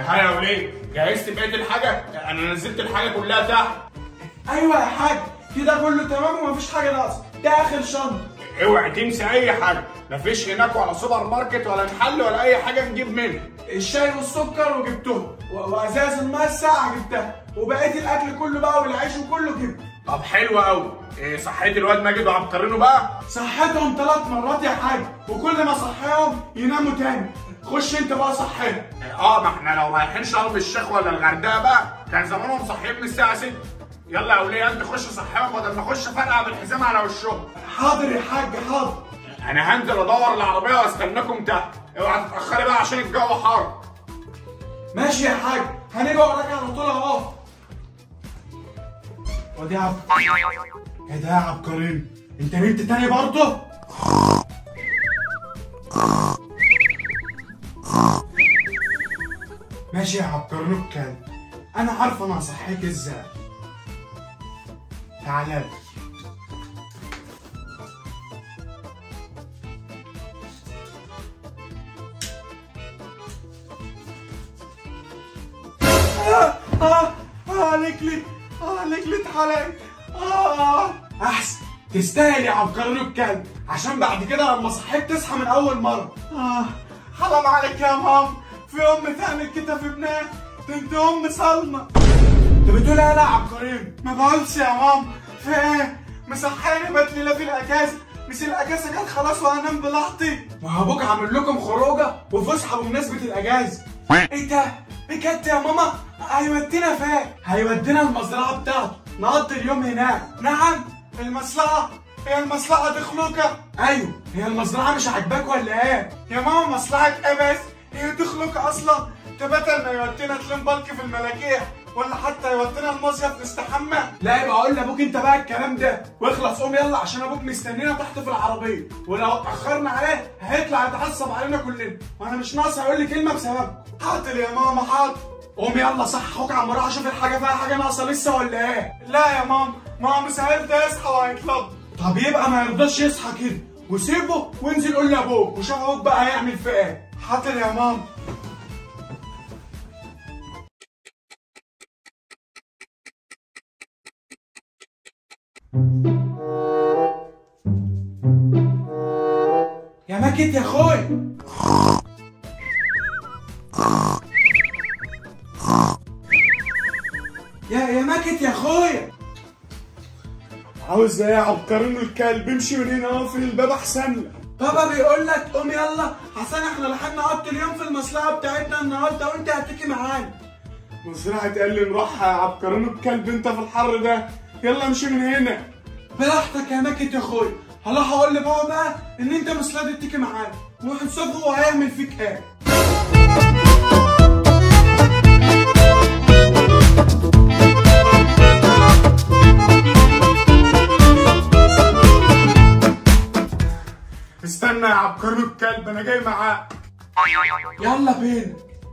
ها يا وليه جهزت بقيه الحاجه انا نزلت الحاجه كلها تحت ايوه يا حاج كده كله تمام ومفيش حاجه ناقصه ده اخر شنطه اوعي تنسى اي حاجه مفيش هناك ولا سوبر ماركت ولا محل ولا اي حاجه نجيب منها الشاي والسكر وجبتهم و- وازاز الماء الساقعه جبتها وبقيه الاكل كله بقى والعيش وكله جبته طب حلو قوي إيه صحيت الواد ماجد وعبقرينه بقى صحيتهم ثلاث مرات يا حاج وكل ما صحيهم يناموا تاني خش انت بقى صحيهم اه ما احنا لو رايحين شرم الشيخ ولا الغردقه بقى كان زمانهم صاحيين من الساعه 6 يلا يا وليه انت خش صحيهم بدل ما اخش فرقع بالحزام على وشهم حاضر يا حاج حاضر انا هنزل ادور العربيه واستناكم تحت اوعى تتاخري بقى عشان الجو حار ماشي يا حاج هنيجي وراك على طول اهو ودي يا عبد ايه ده يا عبقرين انت نمت تاني برضه ماشي يا عبقرين الكلب انا عارفه انا هصحيك ازاي تعالى لي آه آه آه رجلي آه رجلي اتحرقت آه أحسن تستاهل يا عبقري الكلب عشان بعد كده لما صحيت تصحى من أول مرة آه حرام عليك يا مام في أم تعمل كده في ابنها ده أنت أم صلمة أنت بتقول إيه يا عبقري ما بقولش يا مام في إيه مصحيني بدلي في الأجازة مش الأجازة كانت خلاص وهنام براحتي ما أبوك عامل لكم خروجة وفسحة بمناسبة الأجازة ايه ده؟ بجد يا ماما هيودينا فين؟ هيودينا المزرعة بتاعته نقضي اليوم هناك نعم المصلحة هي المصلحة دي خلوقة ايوه هي المزرعة مش عاجباك ولا ايه؟ يا ماما مصلحة ايه بس؟ هي دي خلوقة اصلا ده بدل ما يودينا تلم بالك في الملاجيح ولا حتى يودينا المصيف نستحمى لا يبقى اقول لابوك انت بقى الكلام ده واخلص قوم يلا عشان ابوك مستنينا تحت في العربيه ولو اتاخرنا عليه هيطلع يتعصب علينا كلنا وانا مش ناقص هيقول لي كلمه بسببك حاضر يا ماما حاضر قوم يلا صح اخوك عم راح اشوف الحاجه فيها حاجه ناقصه لسه ولا ايه لا يا ماما ماما مش هيرضى يصحى وهيطلب طب يبقى ما يرضاش يصحى كده وسيبه وانزل قول لابوك وشوف ابوك بقى هيعمل في ايه حاضر يا ماما يا ماكت يا اخوي يا يا ماكت يا اخويا عاوز ايه يا عبقرين الكلب امشي من هنا اقفل الباب احسن لك بابا بيقول لك قوم يلا عشان احنا لحقنا نقضي اليوم في المصلحه بتاعتنا النهارده وانت هتيجي معانا مزرعة قال لي نروح يا عبقرين الكلب انت في الحر ده يلا امشي من هنا براحتك يا ماكت يا اخويا هروح اقول لبابا بقى ان انت مش راضي تيجي معانا وهنشوف هو هيعمل فيك ايه استنى يا عبقري الكلب انا جاي معاك يلا بينا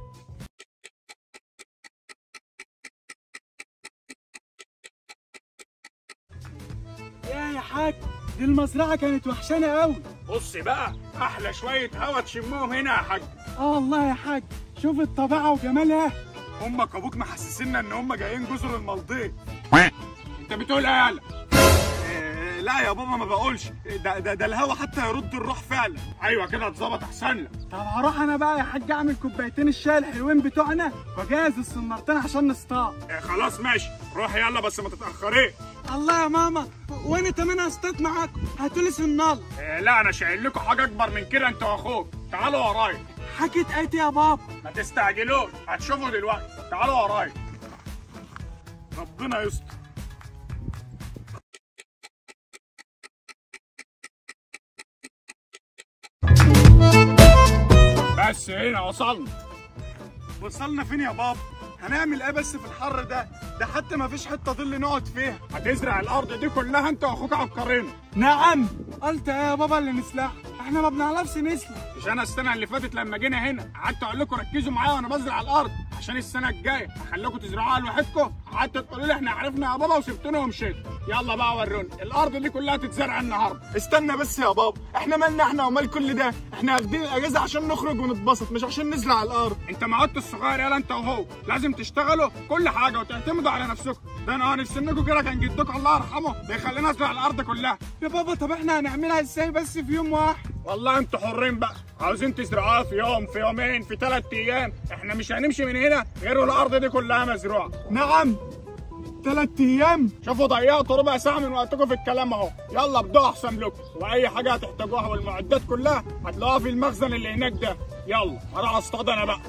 يا يا حاج دي المزرعة كانت وحشانة قوي بص بقى احلى شويه هوا تشمهم هنا يا حاج اه والله يا حاج شوف الطبيعة وجمالها امك وابوك محسسينا ان هم جايين جزر المالديف انت بتقول ايه يالا إيه، لا يا بابا ما بقولش ده ده, ده الهوا حتى يرد الروح فعلا ايوه كده اتظبط احسن لك طب هروح انا بقى يا حاج اعمل كوبايتين الشاي الحلوين بتوعنا واجهز الصنارتين عشان نصطاد إيه، خلاص ماشي روح يلا بس ما تتاخريش الله يا ماما وانا كمان هصطاد معاكم هاتولي سنارة إيه، لا انا شايل لكم حاجه اكبر من كده انت واخوك تعالوا ورايا حكيت ايتي يا بابا ما تستعجلوش هتشوفوا دلوقتي تعالوا ورايا ربنا يستر بس هنا وصلنا وصلنا فين يا بابا هنعمل ايه بس في الحر ده ده حتى ما فيش حته ظل نقعد فيها هتزرع الارض دي كلها انت واخوك عبقرين نعم قلت ايه يا بابا اللي نسلح احنا ما بنعرفش نسلح مش انا السنه اللي فاتت لما جينا هنا قعدت اقول لكم ركزوا معايا وانا بزرع الارض عشان السنه الجايه هخليكم تزرعوها لوحدكم قعدتوا تقولوا لي احنا عرفنا يا بابا وسبتونا ومشيتوا يلا بقى وروني الارض دي كلها تتزرع النهارده استنى بس يا بابا احنا مالنا احنا ومال كل ده احنا واخدين الاجازه عشان نخرج ونتبسط مش عشان نزرع الارض انت ما عدت الصغير يلا انت وهو لازم تشتغلوا كل حاجه وتعتمدوا على نفسكم ده انا في سنكم كده كان جدكم الله يرحمه بيخلينا نزرع الارض كلها يا بابا طب احنا هنعملها ازاي بس في يوم واحد والله انتوا حرين بقى عاوزين تزرعوها في يوم في يومين في ثلاث ايام احنا مش هنمشي من هنا غير والارض دي كلها مزروعه نعم ثلاث ايام شوفوا ضيعتوا ربع ساعه من وقتكم في الكلام اهو يلا ابدأوا احسن لكم واي حاجه هتحتاجوها والمعدات كلها هتلاقوها في المخزن اللي هناك ده يلا هروح اصطاد انا بقى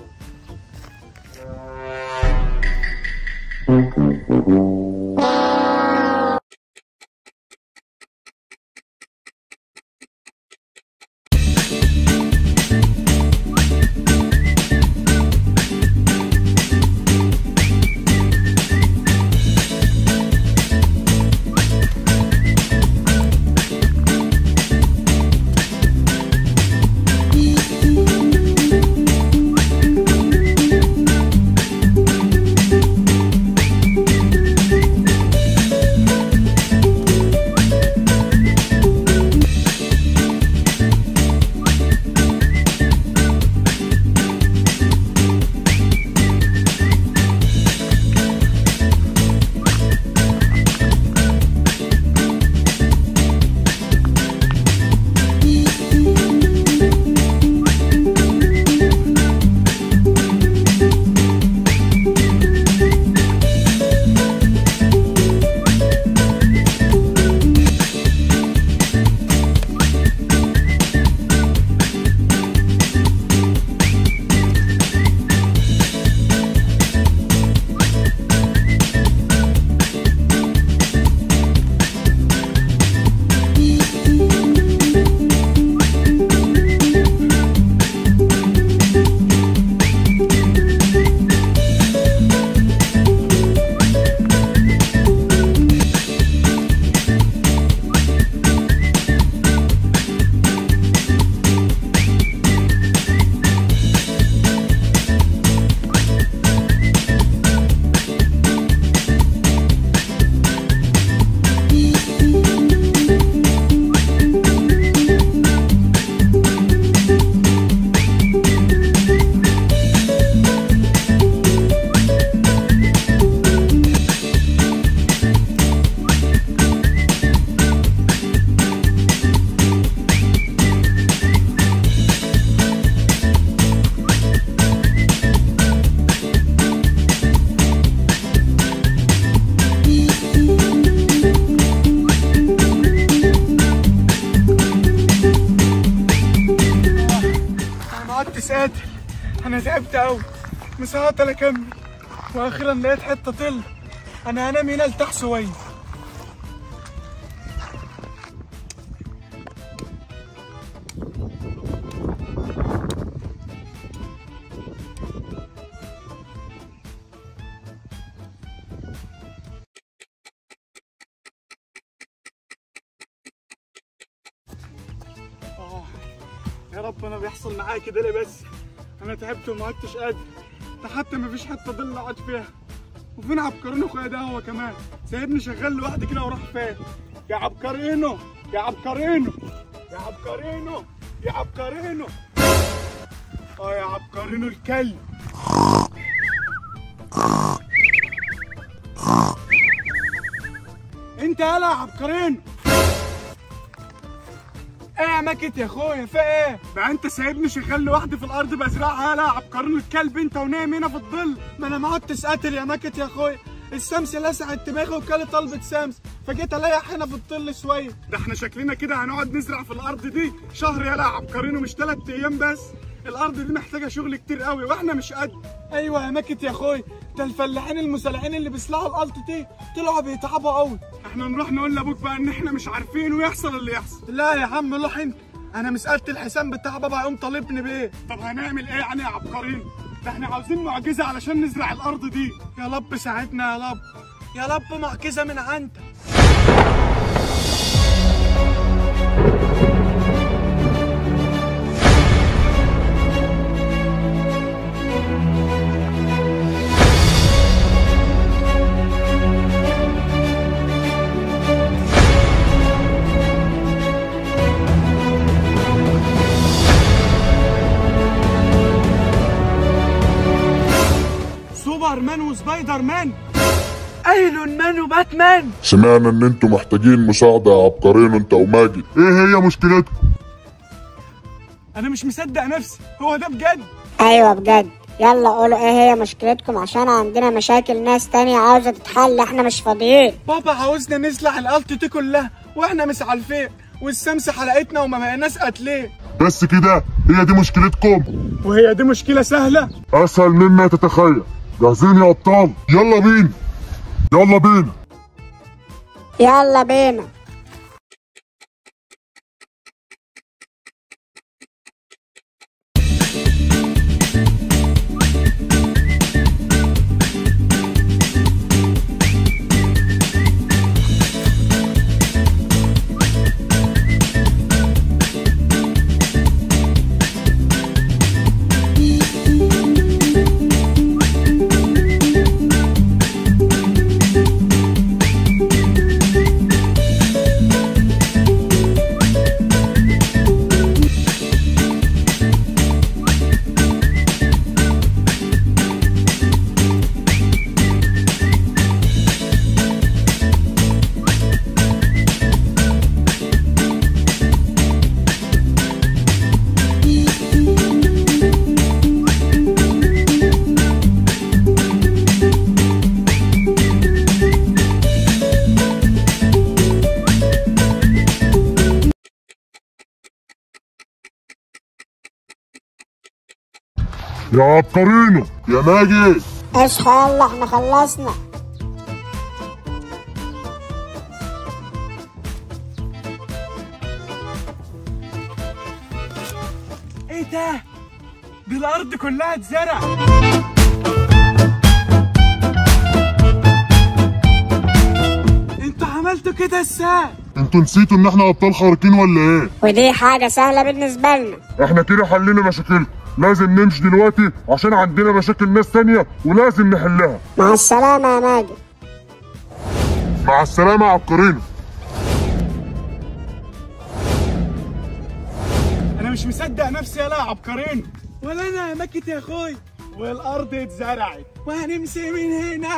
انا ما عدتش قادر انا تعبت قوي مش هقدر اكمل واخيرا لقيت حته طل انا هنام هنا ارتاح شويه آه، يا رب انا بيحصل معايا كده ليه بس انا تعبت وما عدتش قادر ده حتى ما فيش حته ظل اقعد فيها وفين عبقرينو اخويا ده هو كمان سايبني شغال لوحدي كده وراح فين يا عبقرينو يا عبقرينو يا عبقرينو يا عبقرينو اه يا عبقرينو الكلب انت يالا يا عبقرينو ايه يا ماكت يا اخويا في ايه؟ بقى انت سايبني شغال لوحدي في الارض بزرعها لا عبقرين الكلب انت ونايم هنا في الظل ما انا ما عدتش قاتل يا ماكت يا اخويا الشمس لسعت دماغي وكلت طلبة شمس فجيت اريح هنا في الظل شويه ده احنا شكلنا كده هنقعد نزرع في الارض دي شهر يالا يا عبقرين ومش ثلاث ايام بس الارض دي محتاجه شغل كتير قوي واحنا مش قد ايوه يا ماكت يا اخويا ده الفلاحين المسلحين اللي بيسلعوا الارض دي طلعوا بيتعبوا قوي احنا نروح نقول لابوك بقى ان احنا مش عارفين ويحصل اللي يحصل لا يا عم روح انت انا مسألة الحساب بتاع بابا هيقوم طالبني بايه طب هنعمل ايه يعني يا عبقرين ده احنا عاوزين معجزه علشان نزرع الارض دي يا رب ساعدنا يا رب يا رب معجزة من عندك سوبر مان وسبايدر مان ايرون مان وباتمان سمعنا ان انتوا محتاجين مساعدة يا عبقرين انت وماجد ايه هي مشكلتكم انا مش مصدق نفسي هو ده بجد ايوه بجد يلا قولوا ايه هي مشكلتكم عشان عندنا مشاكل ناس تانية عاوزة تتحل احنا مش فاضيين بابا عاوزنا نزرع الارض دي كلها واحنا مش عارفين والشمس حرقتنا وما بقيناش قاتلين بس كده هي دي مشكلتكم وهي دي مشكلة سهلة اسهل مما تتخيل جاهزين يا ابطال يلا بينا يلا بينا يلا بينا يا عبقرينو يا ماجد اصحى يلا احنا خلصنا ايه ده دي الارض كلها اتزرع انتوا عملتوا كده ازاي انتوا نسيتوا ان احنا ابطال خارقين ولا ايه ودي حاجة سهلة بالنسبة لنا احنا كده حلينا مشاكلكم لازم نمشي دلوقتي عشان عندنا مشاكل ناس تانية ولازم نحلها مع السلامة يا ماجد مع السلامة يا عبقرينو انا مش مصدق نفسي يا لا عبقرين ولا انا يا ماكت يا اخوي والارض اتزرعت وهنمشي من هنا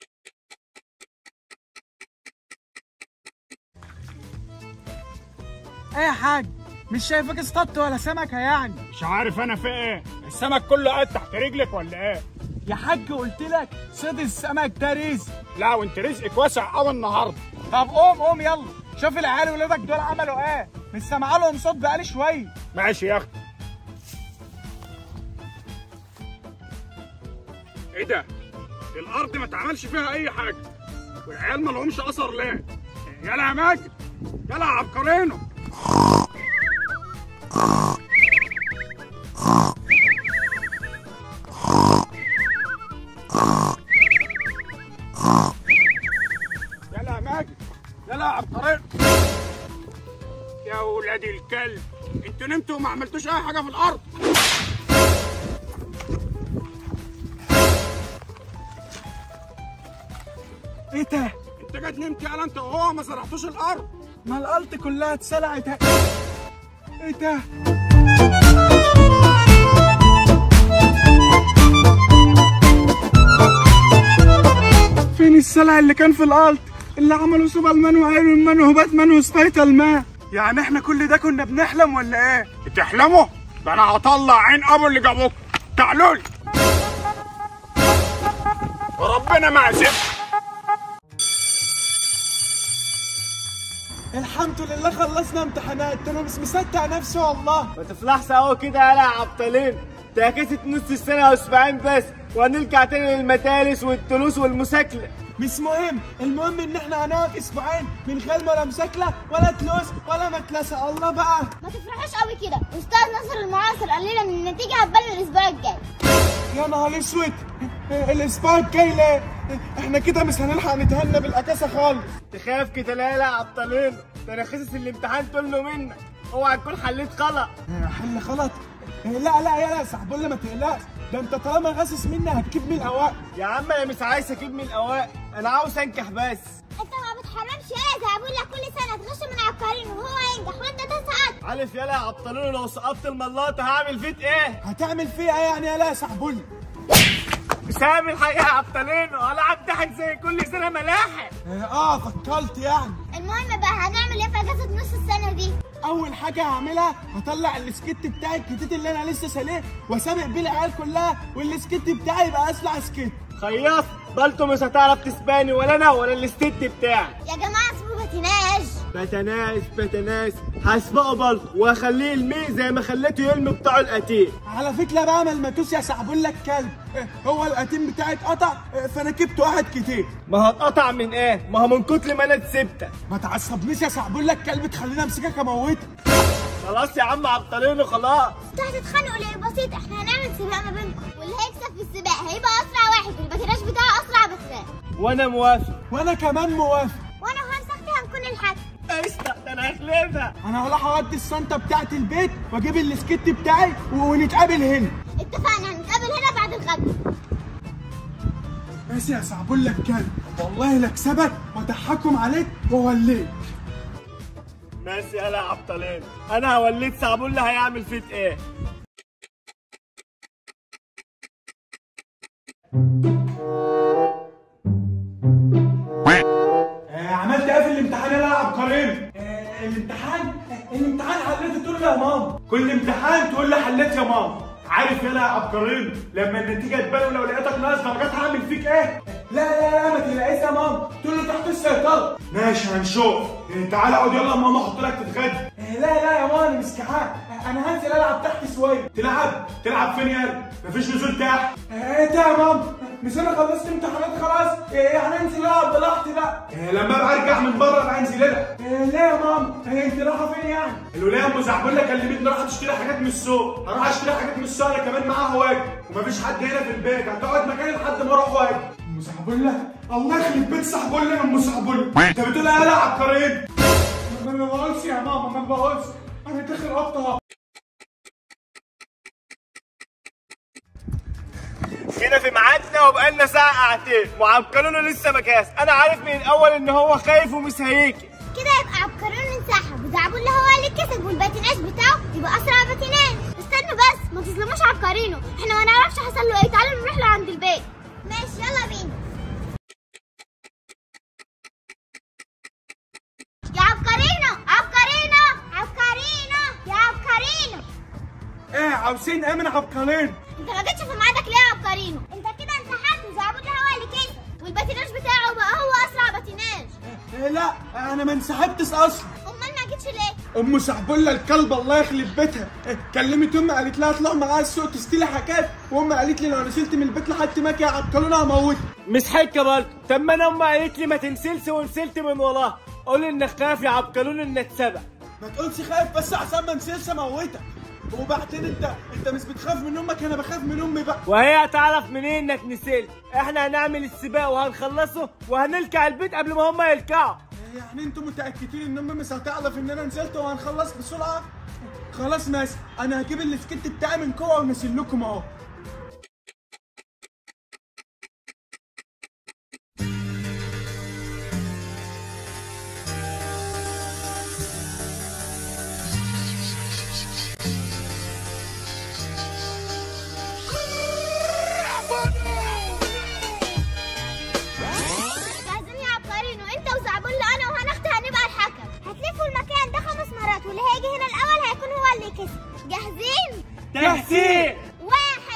ايه يا حاج مش شايفك اصطدت ولا سمكه يعني مش عارف انا في ايه السمك كله قاعد تحت رجلك ولا ايه يا حاج قلت لك صيد السمك ده رزق لا وانت رزقك واسع قوي النهارده طب قوم قوم يلا شوف العيال ولادك دول عملوا ايه مش سامع لهم صوت بقالي شويه ماشي يا اختي ايه ده الارض ما اتعملش فيها اي حاجه والعيال ما لهمش اثر ليه يلا يا ماجد يلا يا عبقرينو يلا يا ماجد يلا يا عبقرينو يا ولاد الكلب انتوا نمتوا وما عملتوش اي حاجه في الارض ايه ده انت جيت نمت يالا انت وهو ما زرعتوش الارض ما الارض كلها اتسلعت ايه ده فين السلع اللي كان في الارض اللي عملوا سوبرمان وايرون مان وباتمان وسبايدر مان يعني احنا كل ده كنا بنحلم ولا ايه بتحلموا ده انا هطلع عين ابو اللي جابوك تعالوا لي ربنا ما يسيبك الحمد لله خلصنا امتحانات ده انا مش مصدق نفسي والله ما تفلحش قوي كده يا عبطالين ده كاسة نص السنة واسبوعين بس وهنرجع تاني للمدارس والدروس والمساكلة مش مهم المهم ان احنا هنقعد اسبوعين من غير ولا مساكله ولا تلوس ولا متلسه الله بقى ما تفرحوش قوي كده استاذ نصر المعاصر قال لنا ان النتيجه هتبان الاسبوع الجاي يا نهار اسود الاسبوع الجاي لا احنا كده مش هنلحق نتهنى بالاكاسه خالص تخاف كده لا لا عبطلين ده انا خسس الامتحان كله منك اوعى تكون حليت غلط حل غلط لا لا يا لا صاحبولي ما تقلقش ده انت طالما غاسس مني هتجيب من الاوائل يا عم انا مش عايز اجيب من الاوائل انا عاوز انجح بس انت ما بتحرمش ايه ده بقول لك كل سنه تغش من عبقريين وهو ينجح وانت تسقط عارف يالا يا عبطلين لو سقطت الملاطه هعمل فيك ايه هتعمل فيها ايه يعني يا لا صاحبولي مش هعمل حاجه يا عبطلين ولا امتحن زي كل سنه ملاحق اه فكرت يعني المهم بقى هنعمل ايه في اجازه نص السنه دي اول حاجه هعملها هطلع السكيت بتاعي الجديد اللي انا لسه ساليه واسابق بيه العيال كلها والسكيت بتاعي يبقى اسرع سكيت خياط بلطو مش هتعرف تسباني ولا انا ولا الاستيت بتاعي يا جماعه اسمه بتناج بتناس بتناس هسبقه بلطو واخليه يلميه زي ما خليته يلمي بتاع القتيل على فكره بقى ما الماتوس يا صاحبول لك كلب إيه، هو القتيم بتاعي اتقطع إيه، فانا جبت واحد كتير ما هتقطع من ايه؟ ما هو من كتر ما انا اتسبتك ما تعصبنيش يا صاحبول لك كلب تخليني امسكك اموتك خلاص يا عم عبقرينه خلاص انتوا هتتخانقوا ليه بسيط احنا هنعمل سباق ما بينكم واللي هيكسب في السباق هيبقى اسرع واحد والبتناج بتاعه اسرع بسرعه وانا موافق وانا كمان موافق وانا وهمسكتي هنكون الحكم قشطه ده انا هخلفها انا هروح اودي الشنطه بتاعت البيت واجيب السكيت بتاعي ونتقابل هنا اتفقنا هنتقابل هنا بعد الغدا ماشي يا صاحبول لك كلب والله لاكسبك واضحكم عليك واوليك ماشي يلا يا عبطلين انا هوليت صعبون اللي هيعمل فيك ايه آه، عملت ايه في الامتحان يا لاعب قريب؟ آه، الامتحان الامتحان حليته تقول لي يا ماما كل امتحان تقول لي حليت يا ماما عارف يا لاعب قريب لما النتيجه تبان ولو لقيتك ناقص درجات هعمل فيك ايه؟ لا لا لا ما تلاقيش يا ماما تقول له تحت السيطره ماشي هنشوف آه، تعالى اقعد يلا ماما احط لك تتغدى لا لا يا ماما انا مش جعان انا هنزل العب تحت شويه تلعب تلعب فين يالا مفيش نزول تحت ايه ده يا ماما مش انا خلصت امتحانات خلاص إيه هننزل العب براحتي بقى إيه لما ابقى ارجع من بره ابقى انزل العب إيه لا يا ماما إيه انت رايحه فين يعني الولايه ام زعبله كلمتني راح تشتري حاجات من السوق هروح اشتري حاجات من السوق انا كمان معاها واجب ومفيش حد هنا في البيت هتقعد مكاني لحد ما اروح واجب ام زعبله الله يخرب بيت صاحبله ام زعبله انت بتقول ايه يا عبقريين ما ما بقولش يا ماما ما بقولش انا داخل قطه كده في ميعادنا وبقالنا ساعه قاعدين وعبقرينه لسه ما كاس انا عارف من الاول ان هو خايف ومش هيجي كده يبقى عبقرون انسحب وزعبول اللي هو اللي كسب والباتيناج بتاعه يبقى اسرع باتيناج استنوا بس ما تظلموش عبقرينه احنا ما نعرفش حصل له ايه تعالوا نروح له عند البيت ماشي يلا بينا يا عبقرينه عبقرينه عبقرينه يا عبقرينه ايه عاوزين ايه من عبقريين انت ما جيتش في ميعادك ليه يا عبقرينو انت كده انسحبت وزعبول اللي هو اللي كسب والباتيناج بتاعه بقى هو اسرع باتيناج إيه لا انا ما انسحبتش اصلا امال ما جيتش ليه ام سحبله الكلب الله يخلب بيتها إيه، كلمت امي قالت لها اطلع معايا السوق تشتري حاجات وامي قالت لي لو نزلت من البيت لحد ما يا عبقرونه هموتك مش حكه برضه طب ما انا امي قالت لي ما تنسلش ونسلت من وراها قول انك خايف يا عبقرون انك اتسبق ما تقولش خايف بس عشان ما انساش اموتك وبعدين انت انت مش بتخاف من امك انا بخاف من امي بقى وهي هتعرف منين انك نسيت احنا هنعمل السباق وهنخلصه وهنلكع البيت قبل ما هم يلكعوا يعني انتوا متاكدين ان امي مش هتعرف ان انا نزلت وهنخلص بسرعه خلاص ماشي انا هجيب السكت بتاعي من جوه ونسيب لكم اهو جاهزين يا عبقرينو انت وزعبول انا وهنختي هنبقى الحكم هتلفوا المكان ده خمس مرات واللي هيجي هنا الاول هيكون هو اللي كسب جاهزين تحسين واحد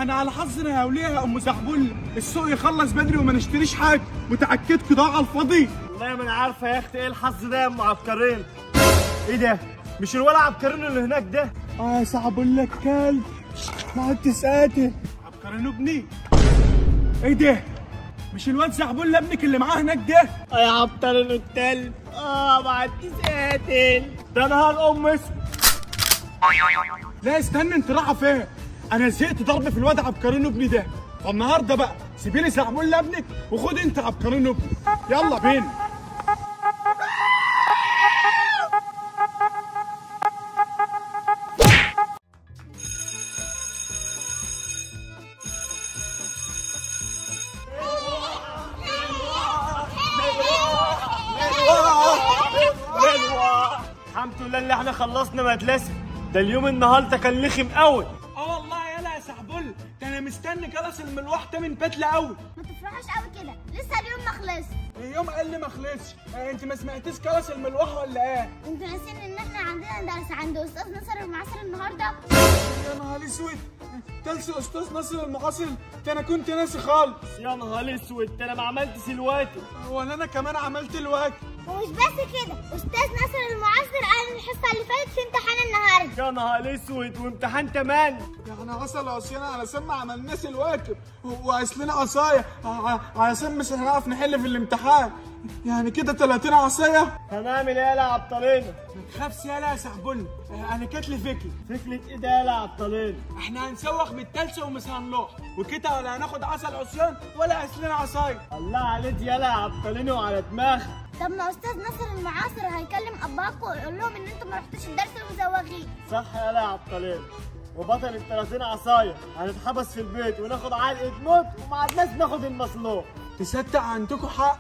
يعني على حظنا يا وليه يا ام زعبول السوق يخلص بدري وما نشتريش حاجه متاكدك ده على الفاضي والله ما انا عارفه يا اختي ايه الحظ ده يا ام عبقرين ايه ده مش الولا عبقرين اللي هناك ده اه زعبول لك كلب ما عدت سقاتل عبقرين ابني ايه ده مش الواد زعبول ابنك اللي معاه هناك ده اه يا عبقرين الكلب اه ما عدتش قاتل ده نهار ام اسود لا استنى انت رايحه فين انا زهقت ضرب في الواد عبقرين ابني ده فالنهارده بقى سيبي لي زعبول لابنك وخد انت عبقرين ابني يلا بينا الحمد لله اللي احنا خلصنا مدرسه ده اليوم النهارده كان لخم قوي اه والله يلا يا زعبول ده انا مستني كلاس الملوح ده من بدله قوي ما تفرحوش قوي كده لسه اليوم ما خلص اليوم قال لي ما خلصش آه، انت ما سمعتيش كلاس الملوح ولا ايه انتوا ناسيين ان احنا عندنا درس عند استاذ نصر المعاصر النهارده يا نهار اسود تلس استاذ ناصر المعاصر ده انا كنت ناسي خالص يا نهار اسود ده انا ما عملتش الوقت ولا انا كمان عملت الواجب ومش بس كده استاذ نصر المعاصر قال الحصه اللي فاتت في امتحان النهارده يا نهار اسود وامتحان كمان يعني حصل عصيان على سم ما عملناش الواجب وعسلنا عصايه ع- على سم مش هنعرف نحل في الامتحان يعني كده 30 عصايه هنعمل ايه يا عبطالين ما تخافش يالا يا سحبل انا جات لي فكره فكرة ايه ده يا عبطالين احنا هنسوق بالتلسة ومش هنلوح وكده ولا هناخد عسل عصيان ولا عسلنا عصايه الله عليك يا عبطالين وعلى دماغك طب ما استاذ نصر المعاصر هيكلم اباكم ويقول لهم ان انتوا ما رحتوش الدرس المزوغين صح يا عبطالين وبطل ال 30 عصايه هنتحبس في البيت وناخد علقه موت وما عدناش ناخد المصلوب تصدق عندكم حق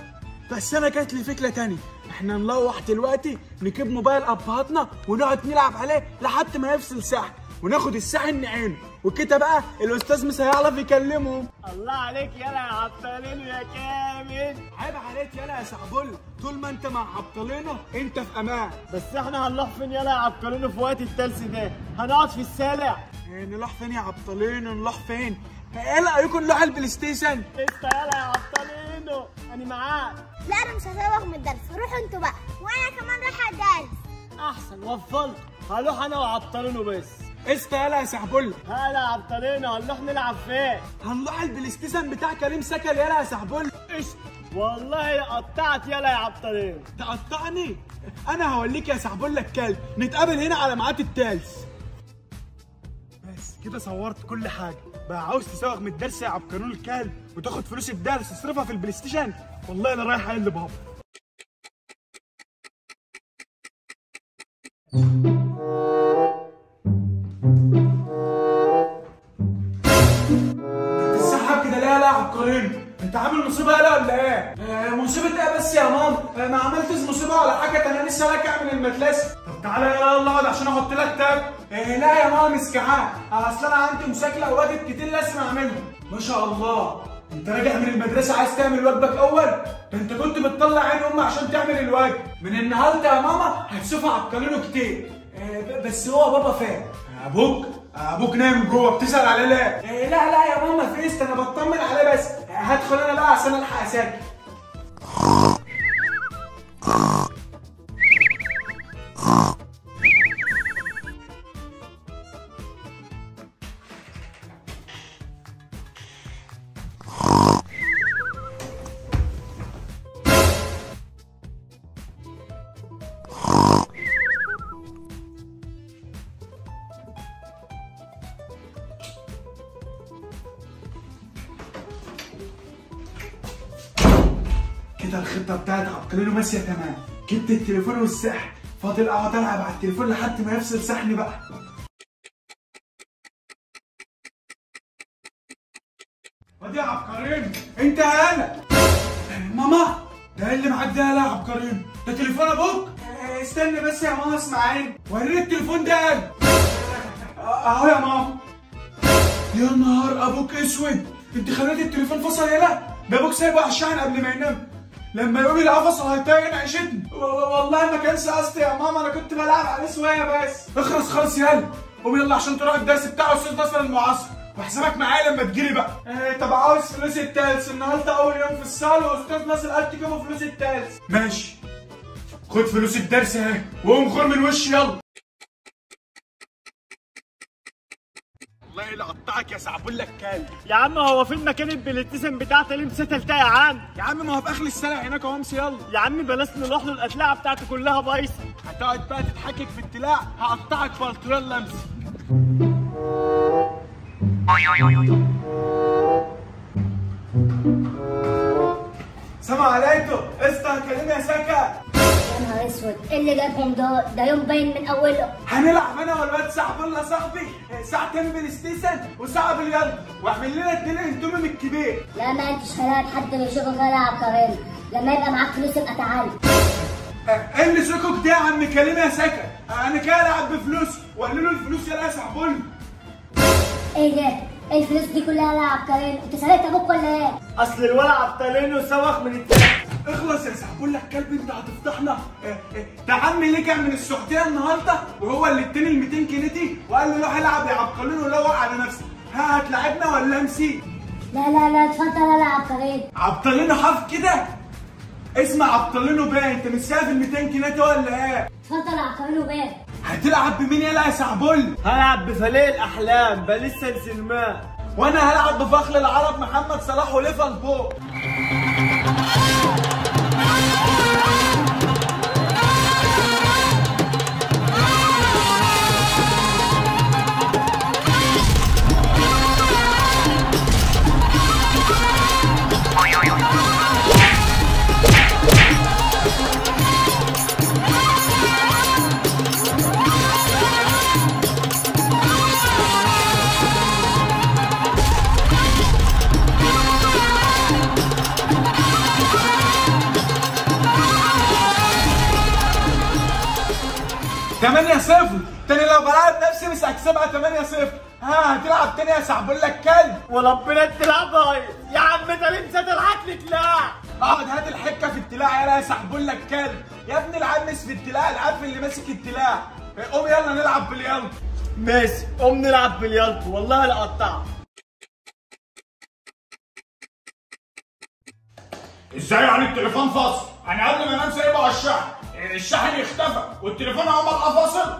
بس انا جات لي فكره تانية احنا نلوح دلوقتي نجيب موبايل ابهاتنا ونقعد نلعب عليه لحد ما يفصل ساعه وناخد الساحن نعينه وكده بقى الاستاذ مش هيعرف يكلمهم الله عليك يا عبطالين يا كامل عيب عليك يالا يا سعبل طول ما انت مع عبطلينه انت في امان بس احنا هنروح فين يا عبقرين في وقت التلس ده هنقعد في السالع إيه، نروح فين يا عبطلينه نروح فين ايه رايكم نروح البلاي ستيشن انت يا عبطالينو انا معاك لا انا مش هزوغ من الدرس روحوا انتوا بقى وانا كمان رايحه الدرس احسن وفلت هروح انا وعبطالينو بس استا يالا يا سعبل هلا يا عبطالينو هنروح نلعب فين هنروح البلاي ستيشن بتاع كريم سكل يالا يا سعبل قشطة والله قطعت يلا يا عبطالين تقطعني انا هوريك يا سعبل لك كلب نتقابل هنا على ميعاد التالس بس كده صورت كل حاجه بقى عاوز تسوق من الدرس يا عبقرون الكلب وتاخد فلوس الدرس تصرفها في البلاي ستيشن والله انا رايح اقل بابا السحاب كده لا لا عبقرين انت عامل مصيبه لا ولا ايه؟ آه مصيبه ايه بس يا ماما؟ آه ما عملتش مصيبه ولا حاجه ده انا لسه راجع من المدرسه طب تعالى يلا يلا اقعد عشان احط لك تاب آه لا يا ماما مسكحان اصل انا عندي مشاكله وواجب كتير لازم اعملهم ما شاء الله انت راجع من المدرسه عايز تعمل واجبك اول ده انت كنت بتطلع عين امي عشان تعمل الواجب من النهارده يا ماما هتشوفها عبقرينه كتير آه ب- بس هو بابا فين ابوك ابوك نايم جوه بتسال عليه ليه؟ إيه لا لا يا ماما فيست انا بطمن عليه بس هدخل انا بقى عشان الحق اساكن كده الخطه بتاعت عبقرينه ماشيه تمام جبت التليفون والسحن فاضل اقعد العب على التليفون لحد ما يفصل سحني بقى وادي يا عبقرين انت يا انا ماما ده اللي معاك ده يا عبقرين ده تليفون ابوك آه، استنى بس يا ماما اسمعيني وريني التليفون ده يا آه، اهو يا ماما يا نهار ابوك اسود انت خليت التليفون فصل يلا ده ابوك سايبه على الشحن قبل ما ينام لما يقوم يلاقيه فصل هيطين عيشتني و- و- والله ما كانش قصدي يا ماما انا كنت بلعب عليه شويه بس اخلص خالص يلا قوم يلا عشان تروح الدرس بتاع استاذ نصر المعاصر وحسابك معايا لما تجيلي بقى آه طب عاوز فلوس التالس النهارده اول يوم في الصاله واستاذ ناصر قال تجيبوا فلوس التالس ماشي خد فلوس الدرس اهي وقوم خور من وشي يلا والله لا اقطعك يا سعبولة الكلب يا عم هو فين مكان البلايستيشن بتاعتي اللي مسيتلتها يا عم يا عم ما هو في اخر السنه هناك اهو امشي يلا يا عم بلاش نروح له القتلاعه بتاعتي كلها بايظه هتقعد بقى تتحكك في التلاع هقطعك بلطران لمسي سلام عليكم اسطى كلمة يا سكا يا نهار اسود ايه اللي جابهم دول ده يوم باين من اوله هنلعب انا والواد صاحب الله صاحبي ساعتين بلاي ستيشن وساعة باليد واعمل لنا اتنين اندومي من الكبير لا ما انتش خلاك حد بيشوفك غير عبقريين لما يبقى معاك فلوس يبقى تعالى ايه اللي سكك ده يا عم كلمة يا سكا انا كده العب بفلوس وقال له الفلوس يا لا سحبوني ايه ده ايه الفلوس دي كلها لا عبقريين انت سرقت ابوك ولا ايه اصل الولع عبطلين وسوخ من التاني اخلص يا سحبولة الكلب انت هتفضحنا اه، اه، ده عم ليه كان من السحتيه النهارده وهو اللي اداني ال 200 جنيه دي وقال له روح العب يا عبقرين وروق على نفسك ها هتلاعبنا ولا نسيت لا لا لا اتفضل يا لا عبقريين عبطلينو حرف كده اسمع عبطلينو بقى انت مش شايف ال 200 جنيه دي ولا ايه اتفضل يا عبقريين وبيه هتلعب بمين يلا يا سعبول هلعب بفليه الاحلام باريس سان جيرمان وانا هلعب بفخر العرب محمد صلاح وليفربول تمانية صفر تاني لو بلعب نفسي مش هكسبها 8 صفر ها هتلعب تاني يا سعبول لك كلب وربنا التلعب بايظ يا عم ده اللي نسيت العقل تلاع اقعد هات الحكه في التلاع يلا يا سحبول لك كلب يا ابني العمس في التلاع العارف اللي ماسك التلاع قوم يلا نلعب باليلا ماشي قوم نلعب بلياردو والله لا قطعت ازاي يعني التليفون فاصل انا قبل ما انام سايبه على الشحن الشحن اختفى والتليفون اهو بقى فاصل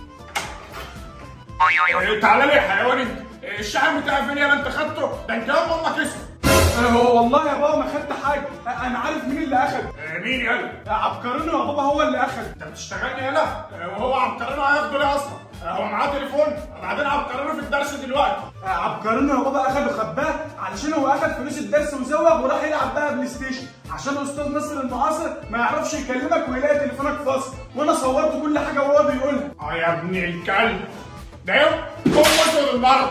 إيه، تعالى لي يا حيوان انت إيه، الشحن بتاعي فين يا انت خدته ده انت يوم امك اسمه هو والله يا بابا ما خدت حاجه انا عارف مين اللي اخد إيه، مين يلا عبقرينو يا بابا هو اللي اخد انت بتشتغلني يلا إيه، وهو عبقرينه هياخده ليه اصلا إيه، هو معاه تليفون بعدين عبقرينه في الدرس دلوقتي عبقرينو يا بابا اخد وخباه علشان هو اخد فلوس الدرس وزوغ وراح يلعب بقى بلاي ستيشن عشان استاذ نصر المعاصر ما يعرفش يكلمك ويلاقي تليفونك فاصل وانا صورت كل حاجه وهو بيقولها اه يا ابن الكلب ده يوم هو وصل المرض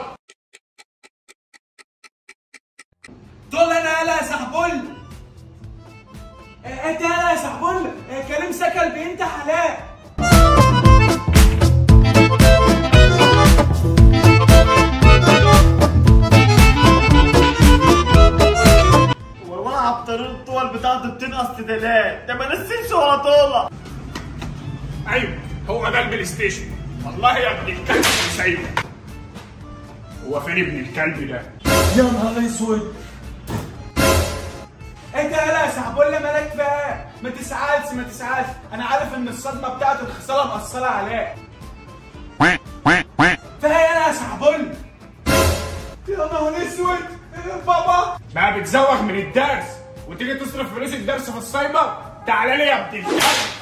تقول انا يالا يا سحبول إيه، انت يالا يا سحبول إيه، كريم سكل بنت حلال هو الولع عبطلين الطول بتاعته بتنقص تدلات ده ما نسيتش هو طولة ايوه هو ده البلاي ستيشن والله يا ابن الكلب مش سايبه هو فين ابن الكلب ده؟ يا نهار اسود انت يالا يا سحبول مالك بقى ما تسعالش ما تسعالش انا عارف ان الصدمه بتاعت الخساره مأثره عليك فيها يالا يا سحبول يا نهار اسود إيه بابا بقى بتزوغ من الدرس وتيجي تصرف فلوس الدرس في السايبر تعالى لي يا ابن الكلب